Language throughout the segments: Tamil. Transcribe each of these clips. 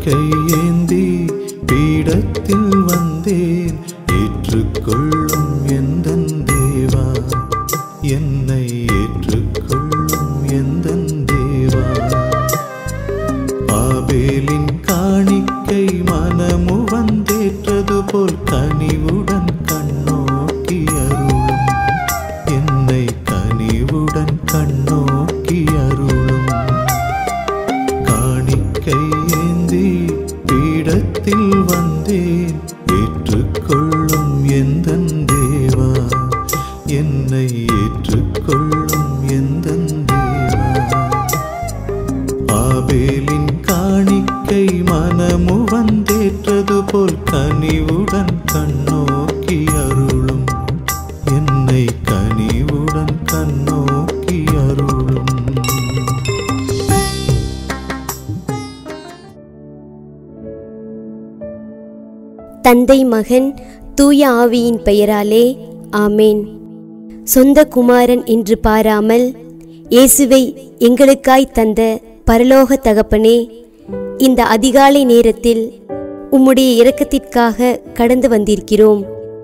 காணிக்கை ஏந்தி பீடத்தில் வந்தேன் ஏற்றுக்கொள்ளும் எந்தன் தேவா என்னை ஏற்றுக்கொள்ளும் எந்தன் தேவா ஆபேலின் காணிக்கை மனமு வந்தேற்றது போல் கனிவுடன் கண்ணோக்கி அருளும் என்னை கனிவுடன் கண்ணோக்கி அருளும் காணிக்கை ஏந்தி பீடத்தில் வந்தேன் ஏற்றுக்கொள்ளும் எந்தன் தேவா என்னை ஏற்றுக்கொள்ளும் எந்தன் தேவா ஆபேலின் காணிக்கை மனமு வந்தேற்றது போல் கனிவுடன் கண்ணோக்கி அருளும் என்னை கனிவுடன் கண்ணோக்கி அருளும் தந்தை மகன் தூய ஆவியின் பெயராலே ஆமேன் சொந்த குமாரன் என்று பாராமல் இயேசுவை எங்களுக்காய் தந்த பரலோக தகப்பனே இந்த அதிகாலை நேரத்தில் உம்முடைய இரக்கத்திற்காக கடந்து வந்திருக்கிறோம்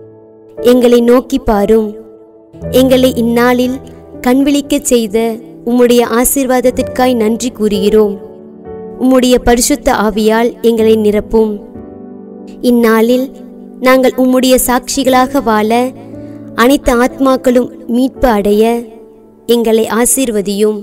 எங்களை நோக்கி பாரும் எங்களை இந்நாளில் கண்விழிக்கச் செய்த உம்முடைய ஆசீர்வாதத்திற்காய் நன்றி கூறுகிறோம் உம்முடைய பரிசுத்த ஆவியால் எங்களை நிரப்பும் இந்நாளில் நாங்கள் உம்முடைய சாட்சிகளாக வாழ அனைத்து ஆத்மாக்களும் மீட்பு அடைய எங்களை ஆசீர்வதியும்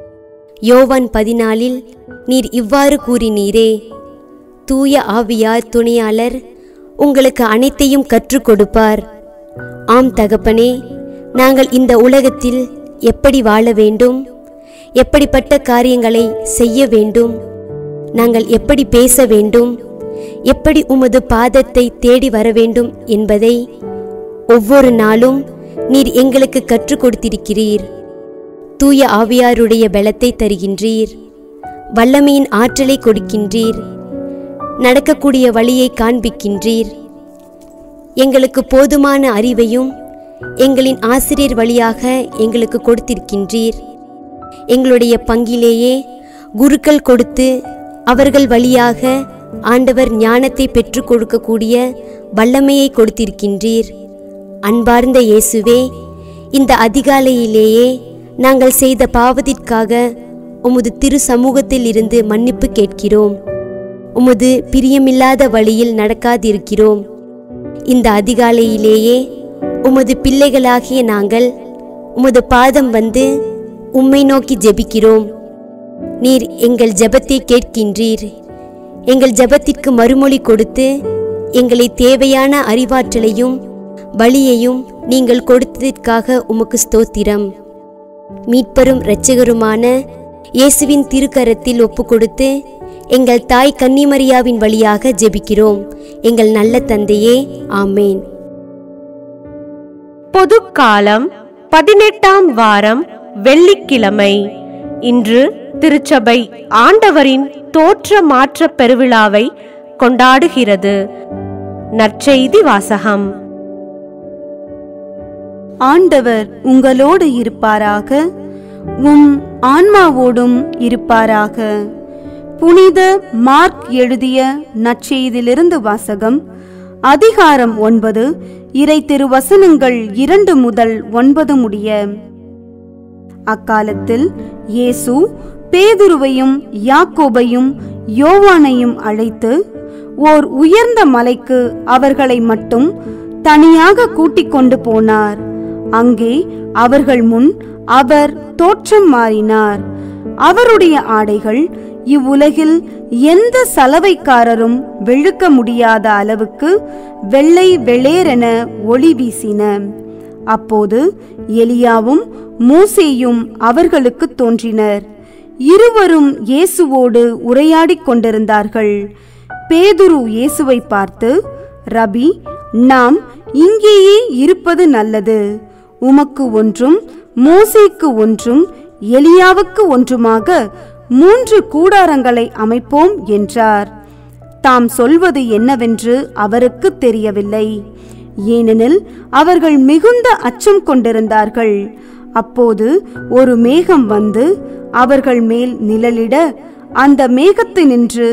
யோவான் பதினாலில் நீர் இவ்வாறு கூறினீரே தூய ஆவியார் துணையாளர் உங்களுக்கு அனைத்தையும் கற்றுக் கொடுப்பார் ஆம் தகப்பனே நாங்கள் இந்த உலகத்தில் எப்படி வாழ வேண்டும் எப்படிப்பட்ட காரியங்களை செய்ய வேண்டும் நாங்கள் எப்படி பேச வேண்டும் எப்படி உமது பாதத்தை தேடி வர வேண்டும் என்பதை ஒவ்வொரு நாளும் நீர் எங்களுக்கு கற்றுக் கொடுத்திருக்கிறீர் தூய ஆவியாருடைய பலத்தை தருகின்றீர் வல்லமையின் ஆற்றலை கொடுக்கின்றீர் நடக்கக்கூடிய வழியை காண்பிக்கின்றீர் எங்களுக்கு போதுமான அறிவையும் எங்களின் ஆசிரியர் வழியாக எங்களுக்கு கொடுத்திருக்கின்றீர் எங்களுடைய பங்கிலேயே குருக்கள் கொடுத்து அவர்கள் வழியாக ஆண்டவர் ஞானத்தை பெற்றுக் கொடுக்கக்கூடிய வல்லமையை கொடுத்திருக்கின்றீர் அன்பார்ந்த இயேசுவே இந்த அதிகாலையிலேயே நாங்கள் செய்த பாவத்திற்காக உமது திரு சமூகத்தில் இருந்து மன்னிப்பு கேட்கிறோம் உமது பிரியமில்லாத வழியில் நடக்காதிருக்கிறோம் இந்த அதிகாலையிலேயே உமது பிள்ளைகளாகிய நாங்கள் உமது பாதம் வந்து உம்மை நோக்கி ஜெபிக்கிறோம் நீர் எங்கள் ஜெபத்தை கேட்கின்றீர் எங்கள் ஜெபத்திற்கு மறுமொழி கொடுத்து எங்களை தேவையான அறிவாற்றலையும் வழியையும் நீங்கள் கொடுத்ததற்காக உமக்கு ஸ்தோத்திரம் மீட்பரும் இரட்சகருமான இயேசுவின் திருக்கரத்தில் ஒப்புக்கொடுத்து எங்கள் தாய் கன்னிமரியாவின் வழியாக ஜெபிக்கிறோம் எங்கள் நல்ல தந்தையே ஆமேன் பொதுக்காலம் பதினெட்டாம் வாரம் வெள்ளிக்கிழமை இன்று திருச்சபை ஆண்டவரின் தோற்ற மாற்ற பெருவிழாவை கொண்டாடுகிறது நற்செய்தி வாசகம் ஆண்டவர் உங்களோடு இருப்பாராக உம் ஆன்மாவோடும் இருப்பாராக புனித மார்க் எழுதிய நற்செய்தியிலிருந்து வாசகம் அதிகாரம் ஒன்பது இறை திருவசனங்கள் இரண்டு முதல் ஒன்பது முடிய அக்காலத்தில் இயேசு பேதுருவையும் யாக்கோபையும் யோவானையும் அழைத்து ஓர் உயர்ந்த மலைக்கு அவர்களை மட்டும் தனியாக கூட்டிக் கொண்டு போனார் அங்கே அவர்கள் முன் அவர் தோற்றம் மாறினார் அவருடைய ஆடைகள் இவ்வுலகில் எந்த சலவைக்காரரும் வெளுக்க முடியாத அளவுக்கு வெள்ளை வெளேரென ஒளி வீசின அப்போது எலியாவும் மூசேயும் அவர்களுக்கு தோன்றினர் இருவரும் இயேசுவோடு உரையாடிக் கொண்டிருந்தார்கள் பேதுரு இயேசுவை பார்த்து ரபி நாம் இங்கேயே இருப்பது நல்லது உமக்கு ஒன்றும் மோசேக்கு ஒன்றும் எலியாவுக்கு ஒன்றுமாக மூன்று கூடாரங்களை அமைப்போம் என்றார் தாம் சொல்வது என்னவென்று அவருக்கு தெரியவில்லை ஏனெனில் அவர்கள் மிகுந்த அச்சம் கொண்டிருந்தார்கள் அப்போது ஒரு மேகம் வந்து அவர்கள் மேல் நிழலிட அந்த மேகத்து நின்று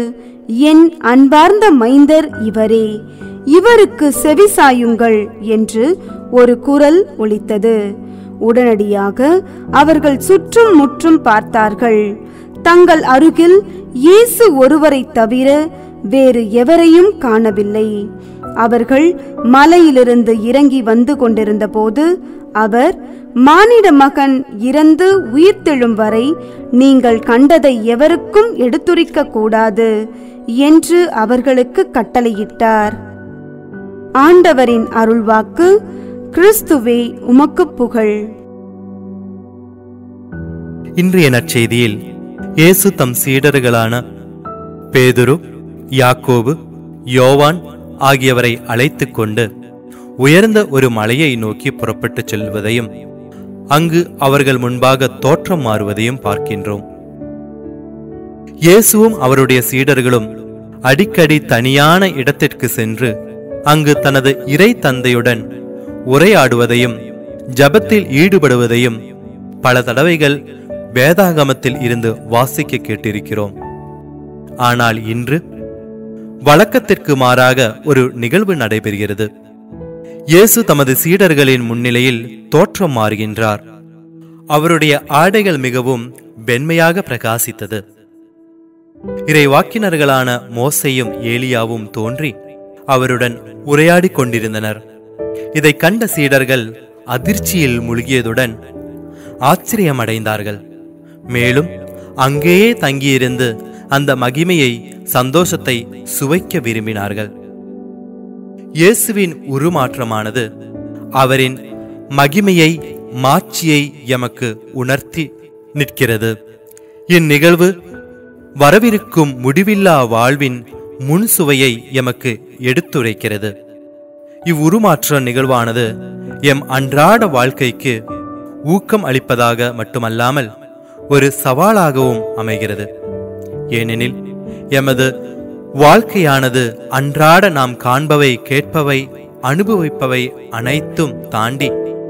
என் அன்பார்ந்த மைந்தர் இவரே இவருக்கு செவிசாயுங்கள் என்று ஒரு குரல் ஒலித்தது உடனடியாக அவர்கள் சுற்றும் முற்றும் பார்த்தார்கள் தங்கள் அருகில் இயேசு ஒருவரைத் தவிர வேறு எவரையும் காணவில்லை அவர்கள் மலையிலிருந்து இறங்கி வந்து கொண்டிருந்தபோது அவர் மானிட மகன் இறந்து உயிர்த்தெழும் வரை நீங்கள் கண்டதை எவருக்கும் எடுத்துரைக்க கூடாது என்று அவர்களுக்கு கட்டளையிட்டார் ஆண்டவரின் அருள்வாக்கு கிறிஸ்துவே உமக்கு புகழ் இன்றைய நற்செய்தியில் இயேசு தம் சீடர்களான பேதுரு யாக்கோபு யோவான் ஆகியவரை அழைத்துக் கொண்டு உயர்ந்த ஒரு மலையை நோக்கி புறப்பட்டுச் செல்வதையும் அங்கு அவர்கள் முன்பாக தோற்றம் மாறுவதையும் பார்க்கின்றோம் இயேசுவும் அவருடைய சீடர்களும் அடிக்கடி தனியான இடத்திற்கு சென்று அங்கு தனது இறை தந்தையுடன் உரையாடுவதையும் ஜபத்தில் ஈடுபடுவதையும் பல தடவைகள் வேதாகமத்தில் இருந்து வாசிக்க கேட்டிருக்கிறோம் ஆனால் இன்று வழக்கத்திற்கு மாறாக ஒரு நிகழ்வு நடைபெறுகிறது இயேசு தமது சீடர்களின் முன்னிலையில் தோற்றம் மாறுகின்றார் அவருடைய ஆடைகள் மிகவும் வெண்மையாக பிரகாசித்தது இறை வாக்கினர்களான மோசையும் ஏலியாவும் தோன்றி அவருடன் உரையாடிக் கொண்டிருந்தனர் இதைக் கண்ட சீடர்கள் அதிர்ச்சியில் மூழ்கியதுடன் ஆச்சரியமடைந்தார்கள் மேலும் அங்கேயே தங்கியிருந்து அந்த மகிமையை சந்தோஷத்தை சுவைக்க விரும்பினார்கள் இயேசுவின் உருமாற்றமானது அவரின் மகிமையை மாட்சியை எமக்கு உணர்த்தி நிற்கிறது இந்நிகழ்வு வரவிருக்கும் முடிவில்லா வாழ்வின் முன் சுவையை எமக்கு எடுத்துரைக்கிறது இவ்வுருமாற்ற நிகழ்வானது எம் அன்றாட வாழ்க்கைக்கு ஊக்கம் அளிப்பதாக மட்டுமல்லாமல் ஒரு சவாலாகவும் அமைகிறது ஏனெனில் எமது வாழ்க்கையானது அன்றாட நாம் காண்பவை கேட்பவை அனுபவிப்பவை அனைத்தும் தாண்டி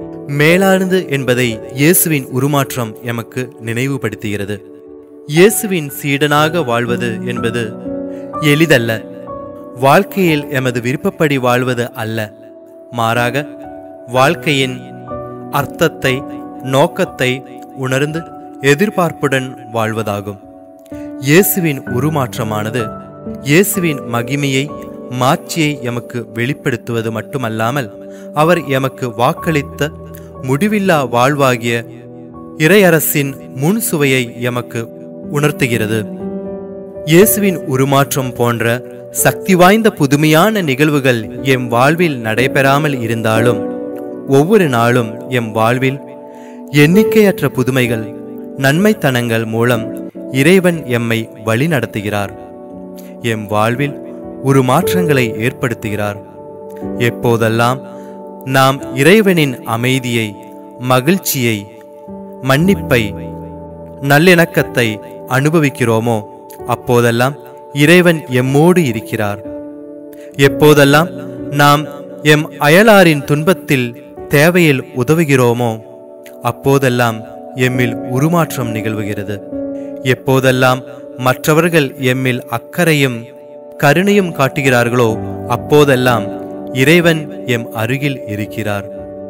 மேலானது என்பதை இயேசுவின் உருமாற்றம் எமக்கு நினைவுபடுத்துகிறது இயேசுவின் சீடனாக வாழ்வது என்பது எளிதல்ல வாழ்க்கையில் எமது விருப்பப்படி வாழ்வது அல்ல மாறாக வாழ்க்கையின் அர்த்தத்தை நோக்கத்தை உணர்ந்து எதிர்பார்ப்புடன் வாழ்வதாகும் இயேசுவின் உருமாற்றமானது இயேசுவின் மகிமையை மாட்சியை எமக்கு வெளிப்படுத்துவது மட்டுமல்லாமல் அவர் எமக்கு வாக்களித்த முடிவில்லா வாழ்வாகிய இறையரசின் முன் சுவையை எமக்கு உணர்த்துகிறது இயேசுவின் உருமாற்றம் போன்ற சக்தி வாய்ந்த புதுமையான நிகழ்வுகள் எம் வாழ்வில் நடைபெறாமல் இருந்தாலும் ஒவ்வொரு நாளும் எம் வாழ்வில் எண்ணிக்கையற்ற புதுமைகள் நன்மைத்தனங்கள் மூலம் இறைவன் எம்மை வழிநடத்துகிறார் எம் வாழ்வில் ஒரு மாற்றங்களை ஏற்படுத்துகிறார் எப்போதெல்லாம் நாம் இறைவனின் அமைதியை மகிழ்ச்சியை மன்னிப்பை நல்லிணக்கத்தை அனுபவிக்கிறோமோ அப்போதெல்லாம் இறைவன் எம்மோடு இருக்கிறார் எப்போதெல்லாம் நாம் எம் அயலாரின் துன்பத்தில் தேவையில் உதவுகிறோமோ அப்போதெல்லாம் எம்மில் உருமாற்றம் நிகழ்வுகிறது எப்போதெல்லாம் மற்றவர்கள் எம்மில் அக்கறையும் கருணையும் காட்டுகிறார்களோ அப்போதெல்லாம் இறைவன் எம் அருகில் இருக்கிறார்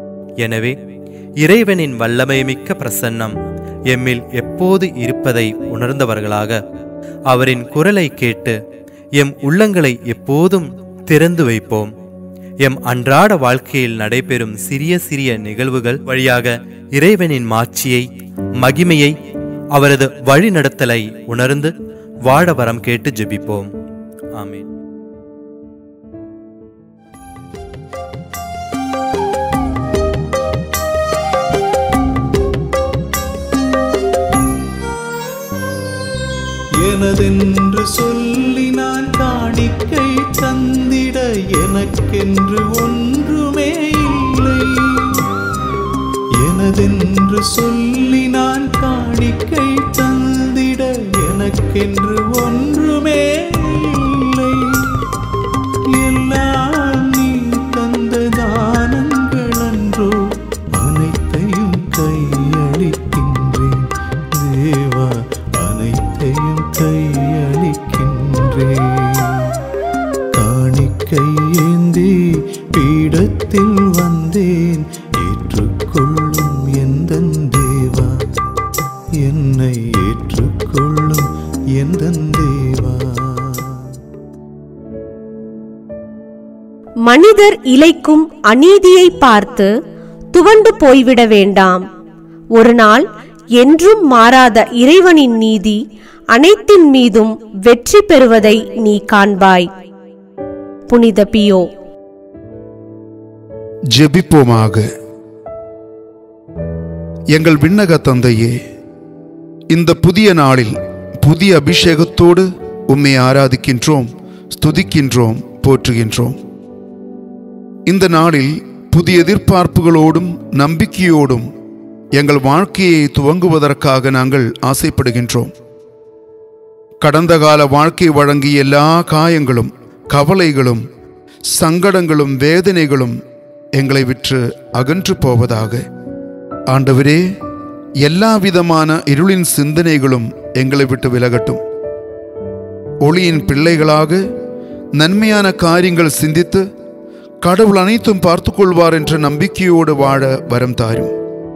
எனவே இறைவனின் வல்லமைமிக்க பிரசன்னம் எம்மில் எப்போது இருப்பதை உணர்ந்தவர்களாக அவரின் குரலை கேட்டு எம் உள்ளங்களை எப்போதும் திறந்து வைப்போம் எம் அன்றாட வாழ்க்கையில் நடைபெறும் சிறிய சிறிய நிகழ்வுகள் வழியாக இறைவனின் மாட்சியை மகிமையை அவரது வழிநடத்தலை உணர்ந்து வாழ வரம் கேட்டு ஜெபிப்போம் ஆமென் எனதென்று சொல்லி நான் காணிக்கை தந்திட எனக்கென்று ஒன்றுமே இல்லை எனதென்று சொல்லி நான் காணிக்கை தந்திட எனக்கென்று ஒன்றுமே இல்லை எல்லாம் நீ தந்த தானங்கள் அன்றோ அனைத்தையும் கையளிக்கின்றேன் தேவா அனைத்தையும் கையளிக்கின்றேன் மனிதர் இழைக்கும் அநீதியை பார்த்து துவண்டு போய்விட வேண்டாம் ஒரு நாள் என்றும் மாறாத இறைவனின் நீதி அனைத்தின் மீதும் வெற்றி பெறுவதை நீ காண்பாய் புனித பியோ ஜெபிப்போமாக எங்கள் விண்ணக தந்தையே இந்த புதிய நாளில் புதிய அபிஷேகத்தோடு உம்மை ஆராதிக்கின்றோம் ஸ்துதிக்கின்றோம் போற்றுகின்றோம் இந்த நாளில் புதிய எதிர்பார்ப்புகளோடும் நம்பிக்கையோடும் எங்கள் வாழ்க்கையை துவங்குவதற்காக நாங்கள் ஆசைப்படுகின்றோம் கடந்த கால வாழ்க்கை வழங்கிய எல்லா காயங்களும் கவலைகளும் சங்கடங்களும் வேதனைகளும் எங்களை விற்று அகன்று போவதாக ஆண்டவரே எல்லா விதமான இருளின் சிந்தனைகளும் எங்களை விட்டு விலகட்டும் ஒளியின் பிள்ளைகளாக நன்மையான காரியங்கள் சிந்தித்து கடவுள் அனைத்தும் பார்த்துக் கொள்வார் என்ற நம்பிக்கையோடு வாழ வரம் தாரும்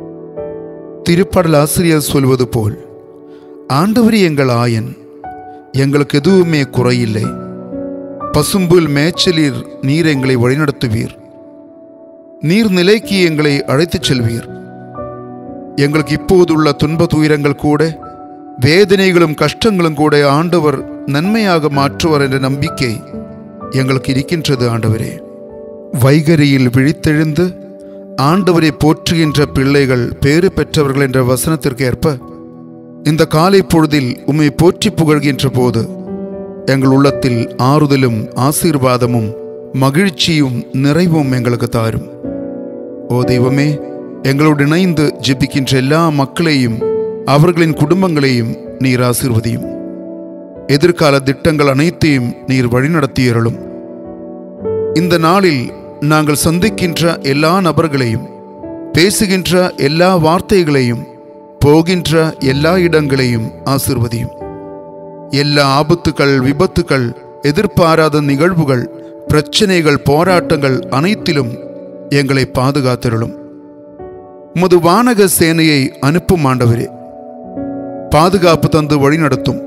திருப்படல் ஆசிரியர் சொல்வது போல் ஆண்டவரே எங்கள் ஆயன் எங்களுக்கு எதுவுமே குறையில்லை பசும்புல் மேய்ச்சலில் நீர் எங்களை வழிநடத்துவீர் நீர் நிலைக்கு எங்களை அழைத்துச் செல்வீர் எங்களுக்கு இப்போதுள்ள துன்ப துயரங்கள் கூட வேதனைகளும் கஷ்டங்களும் கூட ஆண்டவர் நன்மையாக மாற்றுவார் என்ற நம்பிக்கை எங்களுக்கு இருக்கின்றது ஆண்டவரே வைகரியில் விழித்தெழுந்து ஆண்டவரை போற்றுகின்ற பிள்ளைகள் பேறு பெற்றவர்கள் என்ற வசனத்திற்கு ஏற்ப இந்த காலை பொழுதில் உம்மை போற்றி புகழ்கின்ற போது எங்கள் உள்ளத்தில் ஆறுதலும் ஆசீர்வாதமும் மகிழ்ச்சியும் நிறைவும் எங்களுக்கு தாரும் ஓ தெய்வமே எங்களோடு இணைந்து ஜெபிக்கின்ற எல்லா மக்களையும் அவர்களின் குடும்பங்களையும் நீர் ஆசீர்வதியும் எதிர்கால திட்டங்கள் அனைத்தையும் நீர் வழிநடத்தியருளும் இந்த நாளில் நாங்கள் சந்திக்கின்ற எல்லா நபர்களையும் பேசுகின்ற எல்லா வார்த்தைகளையும் போகின்ற எல்லா இடங்களையும் ஆசிர்வதியும் எல்லா ஆபத்துக்கள் விபத்துக்கள் எதிர்பாராத நிகழ்வுகள் பிரச்சனைகள் போராட்டங்கள் அனைத்திலும் எங்களை பாதுகாத்திருளும் உமது வானக சேனையை அனுப்பும் ஆண்டவரே பாதுகாப்பு தந்து வழிநடத்தும்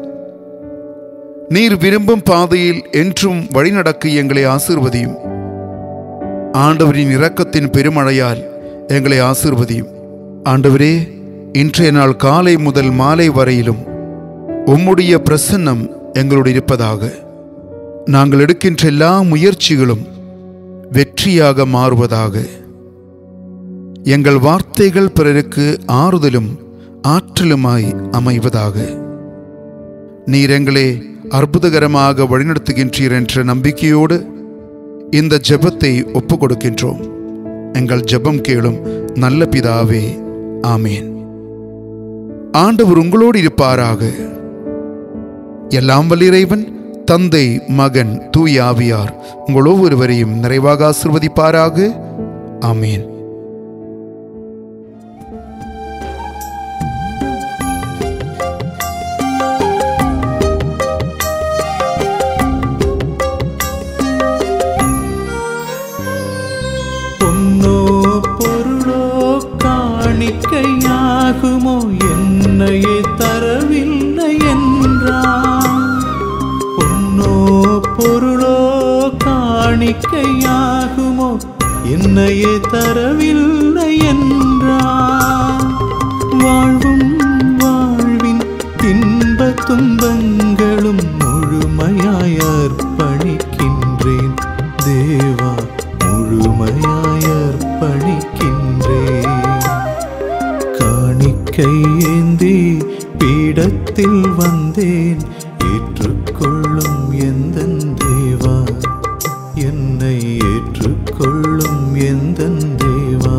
நீர் விரும்பும் பாதையில் என்றும் வழிநடக்க எங்களை ஆசிர்வதியும் ஆண்டவரின் இரக்கத்தின் பெருமழையால் எங்களை ஆசிர்வதியும் ஆண்டவரே இன்றைய நாள் காலை முதல் மாலை வரையிலும் உம்முடைய பிரசன்னம் எங்களோடு இருப்பதாக நாங்கள் எடுக்கின்ற எல்லா முயற்சிகளும் வெற்றியாக மாறுவதாக எங்கள் வார்த்தைகள் பிறருக்கு ஆறுதலும் ஆற்றலுமாய் அமைவதாக நீர் எங்களை அற்புதகரமாக வழிநடத்துகின்றீர் என்ற நம்பிக்கையோடு இந்த ஜெபத்தை ஒப்புக் கொடுக்கின்றோம் எங்கள் ஜெபம் கேளும் நல்ல பிதாவே ஆமேன் ஆண்டவர் உங்களோடு இருப்பாராக எல்லாம் வல்லிறைவன் தந்தை மகன் தூய ஆவியார் உங்கள் ஒவ்வொருவரையும் நிறைவாக ஆசிர்வதிப்பாராக ஆமேன் பொன்னோ பொருளோ காணிக்கையாகுமோ என்னையே தரவில்லை என்றான் பொன்னோ பொருளோ காணிக்கையாகுமோ என்னையே தரவில்லை என்றான் வாழ்வும் வாழ்வின் இன்ப துன்பங்களும் முழுமையாய் அர்ப்பணிக்கின்றேன் தேவா முழுமையாய் அர்ப்பணிக்கின்றேன் காணிக்கை ஏந்தி பீடத்தில் வந்தேன் ஏற்றுக்கொள்ளும் எந்த தேவா என்னை ஏற்றுக்கொள்ளும் எந்த தேவா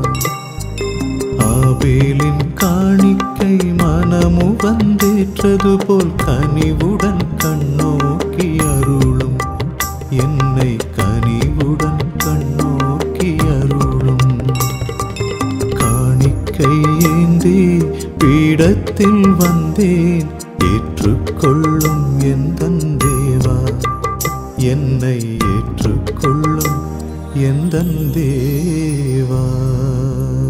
ஆபேலின் காணிக்கை மனமு வந்தேற்றது போல் கனிவுடன் கண்ணோக்கி அருளும் என்னை கனிவுடன் கண்ணோக்கி அருளும் காணிக்கை ஏந்தி பீடத்தில் வந்தேன் ஏற்றுக்கொள்ளும் எந்த தேவா என்னை ஏற்றுக்கொள்ளும் எந்த தேவா